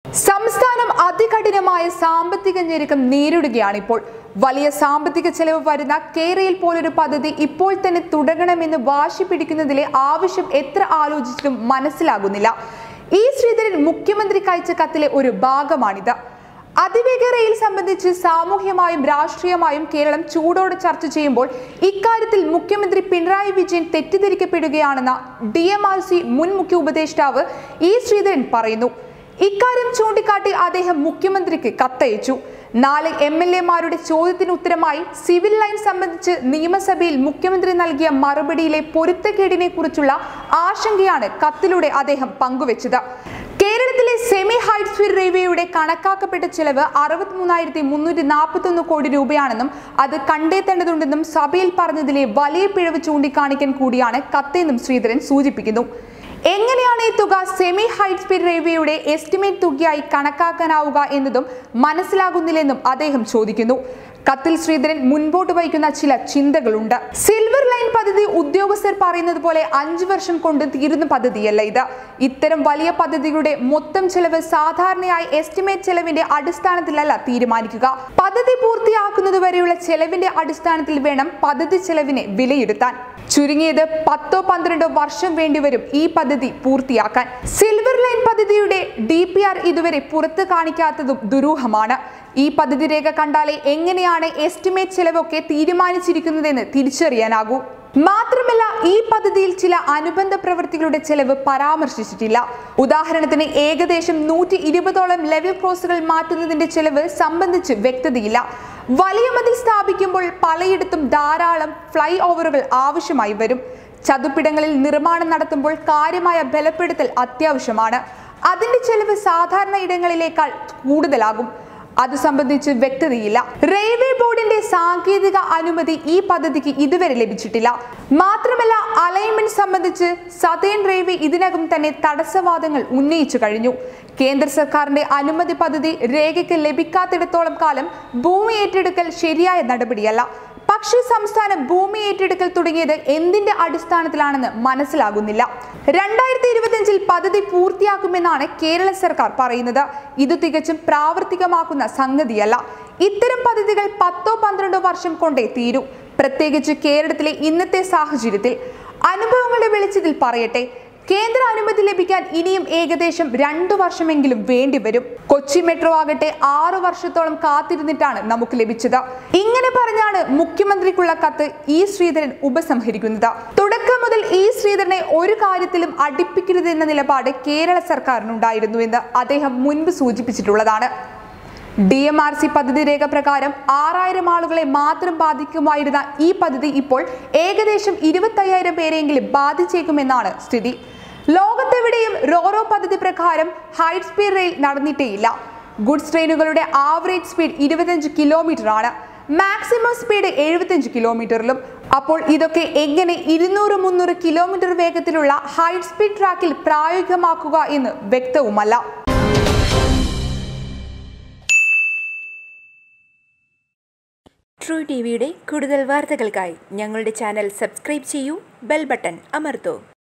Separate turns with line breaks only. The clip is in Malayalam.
സംസ്ഥാനം അതികഠിനമായ സാമ്പത്തിക ഞെരുക്കം നേരിടുകയാണിപ്പോൾ വലിയ സാമ്പത്തിക ചെലവ് വരുന്ന കേരയിൽ പോലൊരു പദ്ധതി ഇപ്പോൾ തന്നെ തുടങ്ങണമെന്ന് വാശി പിടിക്കുന്നതിലെ ആവശ്യം എത്ര ആലോചിച്ചിട്ടും മനസ്സിലാകുന്നില്ല ഈ ശ്രീധരൻ മുഖ്യമന്ത്രിക്ക് അയച്ച കത്തിലെ ഒരു ഭാഗമാണിത് അതിവേഗ റെയിൽ സംബന്ധിച്ച് സാമൂഹ്യമായും രാഷ്ട്രീയമായും കേരളം ചൂടോടെ ചർച്ച ചെയ്യുമ്പോൾ ഇക്കാര്യത്തിൽ മുഖ്യമന്ത്രി പിണറായി വിജയൻ തെറ്റിദ്ധരിക്കപ്പെടുകയാണെന്ന ഡി എം ആർ സി മുൻ മുഖ്യ ഉപദേഷ്ടാവ് ഇ ശ്രീധരൻ പറയുന്നു ഇക്കാര്യം ചൂണ്ടിക്കാട്ടി അദ്ദേഹം മുഖ്യമന്ത്രിക്ക് കത്തയച്ചു നാല് എം എൽ എമാരുടെ ചോദ്യത്തിന് ഉത്തരമായി സിവിൽ ലൈൻ സംബന്ധിച്ച് നിയമസഭയിൽ മുഖ്യമന്ത്രി നൽകിയ മറുപടിയിലെ പൊരുത്തക്കേടിനെ കുറിച്ചുള്ള ആശങ്കയാണ് കത്തിലൂടെ അദ്ദേഹം പങ്കുവച്ചത് കേരളത്തിലെ സെമി ഹൈറ്റ് സ്പീഡ് റെയിൽവേയുടെ കണക്കാക്കപ്പെട്ട ചെലവ് അറുപത്തിമൂന്നായിരത്തി മുന്നൂറ്റി നാൽപ്പത്തൊന്ന് കോടി രൂപയാണെന്നും അത് കണ്ടെത്തേണ്ടതുണ്ടെന്നും സഭയിൽ പറഞ്ഞതിലെ വലിയ പിഴവ് ചൂണ്ടിക്കാണിക്കാൻ കൂടിയാണ് കത്തെന്നും ശ്രീധരൻ സൂചിപ്പിക്കുന്നു എങ്ങനെയാണ് ഈ തുക സെമി ഹൈറ്റ് സ്പീഡ് റെയിൽവേയുടെ എസ്റ്റിമേറ്റ് തുകയായി കണക്കാക്കാനാവുക എന്നതും മനസ്സിലാകുന്നില്ലെന്നും അദ്ദേഹം ചോദിക്കുന്നു കത്തിൽ ശ്രീധരൻ മുൻപോട്ട് വയ്ക്കുന്ന ചില ചിന്തകളുണ്ട് സിൽവർ ലൈൻ പദ്ധതി ഉദ്യോഗസ്ഥർ പറയുന്നത് പോലെ അഞ്ചു വർഷം കൊണ്ട് തീരുന്ന പദ്ധതിയല്ല ഇത് ഇത്തരം വലിയ പദ്ധതികളുടെ മൊത്തം ചെലവ് സാധാരണയായി എസ്റ്റിമേറ്റ് ചെലവിന്റെ അടിസ്ഥാനത്തിലല്ല തീരുമാനിക്കുക പദ്ധതി പൂർത്തിയാക്കുന്നത് വരെയുള്ള ചെലവിന്റെ അടിസ്ഥാനത്തിൽ വേണം പദ്ധതി ചെലവിനെ വിലയിരുത്താൻ ചുരുങ്ങിയത് പത്തോ പന്ത്രണ്ടോ വർഷം വേണ്ടിവരും ഈ പദ്ധതി പൂർത്തിയാക്കാൻ സിൽവർ ലൈൻ പദ്ധതിയുടെ ഡി പി ആർ ഇതുവരെ പുറത്ത് കാണിക്കാത്തതും ദുരൂഹമാണ് ഈ പദ്ധതി രേഖ കണ്ടാലേ എങ്ങനെയാണ് എസ്റ്റിമേറ്റ് ചെലവൊക്കെ തീരുമാനിച്ചിരിക്കുന്നതെന്ന് തിരിച്ചറിയാനാകൂ മാത്രമല്ല ഈ പദ്ധതിയിൽ ചില അനുബന്ധ പ്രവൃത്തികളുടെ ചെലവ് പരാമർശിച്ചിട്ടില്ല ഉദാഹരണത്തിന് ഏകദേശം നൂറ്റി ഇരുപതോളം ലെവൽ ക്രോസുകൾ മാറ്റുന്നതിന്റെ ചെലവ് സംബന്ധിച്ച് വ്യക്തതയില്ല വലിയ മതിൽ സ്ഥാപിക്കുമ്പോൾ പലയിടത്തും ധാരാളം ഫ്ലൈ ഓവറുകൾ ആവശ്യമായി വരും ചതുപ്പിടങ്ങളിൽ നിർമ്മാണം നടത്തുമ്പോൾ കാര്യമായ ബലപ്പെടുത്തൽ അത്യാവശ്യമാണ് അതിന്റെ ചെലവ് സാധാരണ ഇടങ്ങളിലേക്കാൾ കൂടുതലാകും അത് സംബന്ധിച്ച് വ്യക്തതയില്ല റെയിൽവേ ബോർഡിന്റെ സാങ്കേതിക അനുമതി ഈ പദ്ധതിക്ക് ഇതുവരെ ലഭിച്ചിട്ടില്ല മാത്രമല്ല അലൈൻമെന്റ് സംബന്ധിച്ച് സതേൺ റെയിൽവേ ഇതിനകം തന്നെ തടസ്സവാദങ്ങൾ ഉന്നയിച്ചു കഴിഞ്ഞു കേന്ദ്ര സർക്കാരിന്റെ അനുമതി പദ്ധതി രേഖയ്ക്ക് ലഭിക്കാത്തിടത്തോളം കാലം ഭൂമി ഏറ്റെടുക്കൽ ശരിയായ നടപടിയല്ല പക്ഷേ സംസ്ഥാനം ഭൂമി ഏറ്റെടുക്കൽ തുടങ്ങിയത് എന്തിന്റെ അടിസ്ഥാനത്തിലാണെന്ന് മനസ്സിലാകുന്നില്ല രണ്ടായിരത്തി ഇരുപത്തിയഞ്ചിൽ പദ്ധതി പൂർത്തിയാക്കുമെന്നാണ് കേരള സർക്കാർ പറയുന്നത് ഇത് തികച്ചും പ്രാവർത്തികമാക്കുന്ന സംഗതിയല്ല ഇത്തരം പദ്ധതികൾ പത്തോ പന്ത്രണ്ടോ വർഷം കൊണ്ടേ തീരൂ പ്രത്യേകിച്ച് കേരളത്തിലെ ഇന്നത്തെ സാഹചര്യത്തിൽ അനുഭവങ്ങളുടെ വെളിച്ചത്തിൽ പറയട്ടെ കേന്ദ്ര അനുമതി ലഭിക്കാൻ ഇനിയും ഏകദേശം രണ്ടു വർഷമെങ്കിലും വേണ്ടിവരും കൊച്ചി മെട്രോ ആകട്ടെ ആറു വർഷത്തോളം കാത്തിരുന്നിട്ടാണ് നമുക്ക് ലഭിച്ചത് ഇങ്ങനെ പറഞ്ഞാണ് മുഖ്യമന്ത്രിക്കുള്ള കത്ത് ഇ ശ്രീധരൻ ഉപസംഹരിക്കുന്നത് തുടക്കം മുതൽ ഇ ശ്രീധരനെ ഒരു കാര്യത്തിലും അടുപ്പിക്കരുതെന്ന നിലപാട് കേരള സർക്കാരിനുണ്ടായിരുന്നു എന്ന് അദ്ദേഹം മുൻപ് സൂചിപ്പിച്ചിട്ടുള്ളതാണ് ഡി എം ആർ സി പദ്ധതി രേഖ പ്രകാരം ആറായിരം ആളുകളെ മാത്രം ബാധിക്കുമായിരുന്ന ഈ പദ്ധതി ഇപ്പോൾ ഏകദേശം ഇരുപത്തയ്യായിരം പേരെങ്കിലും ബാധിച്ചേക്കുമെന്നാണ് സ്ഥിതി ലോകത്തെവിടെയും റോറോ പദ്ധതി പ്രകാരം ഹൈറ്റ് സ്പീഡ് റെയിൽ നടന്നിട്ടേയില്ല ഗുഡ്സ് ട്രെയിനുകളുടെ ആവറേജ് സ്പീഡ് ഇരുപത്തഞ്ച് കിലോമീറ്റർ ആണ് മാക്സിമം സ്പീഡ് എഴുപത്തഞ്ച് കിലോമീറ്ററിലും അപ്പോൾ ഇതൊക്കെ എങ്ങനെ ഇരുന്നൂറ് മുന്നൂറ് കിലോമീറ്റർ വേഗത്തിലുള്ള ഹൈറ്റ് സ്പീഡ് ട്രാക്കിൽ പ്രായോഗികമാക്കുക എന്ന് വ്യക്തവുമല്ല
ട്രൂ ടി വിയുടെ കൂടുതൽ വാർത്തകൾക്കായി ഞങ്ങളുടെ ചാനൽ സബ്സ്ക്രൈബ് ചെയ്യൂ ബെൽ ബട്ടൺ അമർത്തൂ